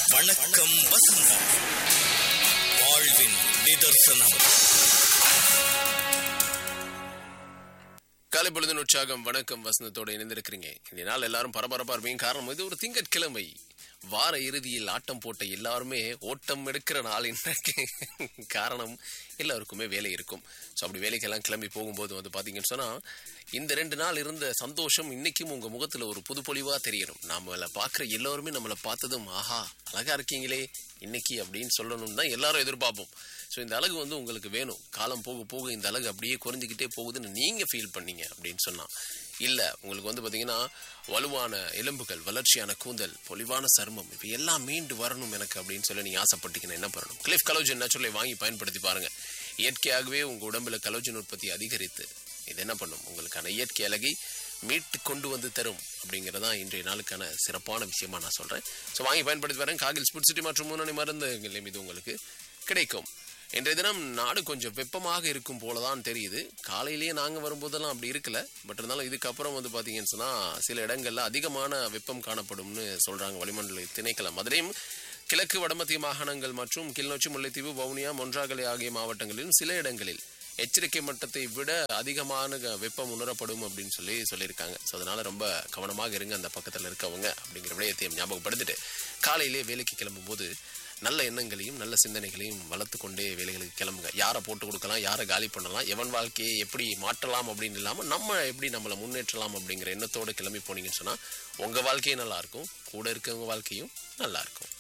வணக்கம் வசந்தம் வாழ்வின் நிதர்சனம் காலை பொழுதின் உற்சாகம் வணக்கம் வசந்தத்தோட இணைந்திருக்கிறீங்க இந்த நாள் எல்லாரும் பரபரப்பா இருப்பீங்க காரணம் இது ஒரு திங்கட்கிழமை வார இறுதியில் ஆட்டம் போட்ட எல்லாருமே ஓட்டம் எடுக்கிற நாள் இன்றைக்கு காரணம் எல்லாருக்குமே வேலை இருக்கும் ஸோ அப்படி வேலைக்கெல்லாம் கிளம்பி போகும்போது வந்து பார்த்தீங்கன்னு சொன்னால் இந்த ரெண்டு நாள் இருந்த சந்தோஷம் இன்னைக்கும் உங்கள் முகத்தில் ஒரு புதுப்பொலிவாக தெரியணும் நம்மளை பார்க்குற எல்லாருமே நம்மளை பார்த்ததும் ஆஹா அழகா இருக்கீங்களே இன்னைக்கு அப்படின்னு சொல்லணும் தான் எல்லாரும் எதிர்பார்ப்போம் ஸோ இந்த அழகு வந்து உங்களுக்கு வேணும் காலம் போக போக இந்த அழகு அப்படியே குறைஞ்சிக்கிட்டே போகுதுன்னு நீங்கள் ஃபீல் பண்ணீங்க அப்படின்னு சொன்னால் இல்லை உங்களுக்கு வந்து பார்த்தீங்கன்னா வலுவான எலும்புகள் வளர்ச்சியான கூந்தல் பொலிவான சருமம் இப்போ எல்லாம் மீண்டு வரணும் எனக்கு அப்படின்னு சொல்லி நீங்கள் ஆசைப்பட்டீங்கன்னா என்ன பண்ணணும் கிளிஃப் கலோஜன் நேச்சுரலை வாங்கி பயன்படுத்தி பாருங்கள் இயற்கையாகவே உங்கள் உடம்புல கலோஜன் உற்பத்தி அதிகரித்து இது என்ன பண்ணும் உங்களுக்கான இயற்கை அழகை மீட்டு கொண்டு வந்து தரும் அப்படிங்கிறதான் இன்றைய நாளுக்கான சிறப்பான விஷயமா நான் சொல்கிறேன் ஸோ வாங்கி பயன்படுத்தி வரேன் காகில் ஸ்புட் சிட்டி மற்றும் முன்னணி மருந்துகள் இது உங்களுக்கு கிடைக்கும் இன்றைய தினம் நாடு கொஞ்சம் வெப்பமாக இருக்கும் போல தான் தெரியுது காலையிலேயே நாங்கள் வரும்போதெல்லாம் அப்படி இருக்கல பட் இருந்தாலும் இதுக்கப்புறம் வந்து பார்த்தீங்கன்னு சொன்னால் சில இடங்கள்ல அதிகமான வெப்பம் காணப்படும்னு சொல்கிறாங்க வளிமண்டல திணைக்களம் அதிலையும் கிழக்கு வடமத்திய மாகாணங்கள் மற்றும் கிளிநொச்சி முல்லைத்தீவு வவுனியா மொன்றாகலை ஆகிய மாவட்டங்களிலும் சில இடங்களில் எச்சரிக்கை மட்டத்தை விட அதிகமான க- வெப்பம் உணரப்படும் அப்படின்னு சொல்லி சொல்லியிருக்காங்க ஸோ அதனால ரொம்ப கவனமாக இருங்க அந்த பக்கத்தில் இருக்கவங்க அப்படிங்கிற விடயத்தையும் ஞாபகப்படுத்திட்டு காலையிலே வேலைக்கு கிளம்பும்போது நல்ல எண்ணங்களையும் நல்ல சிந்தனைகளையும் வளர்த்து கொண்டே வேலைகளுக்கு கிளம்புங்க யாரை போட்டு கொடுக்கலாம் யாரை காலி பண்ணலாம் எவன் வாழ்க்கையை எப்படி மாற்றலாம் அப்படின்னு இல்லாமல் நம்ம எப்படி நம்மளை முன்னேற்றலாம் அப்படிங்கிற எண்ணத்தோட கிளம்பி போனீங்கன்னு சொன்னால் உங்கள் வாழ்க்கையும் நல்லா இருக்கும் கூட இருக்கவங்க வாழ்க்கையும் நல்லா இருக்கும்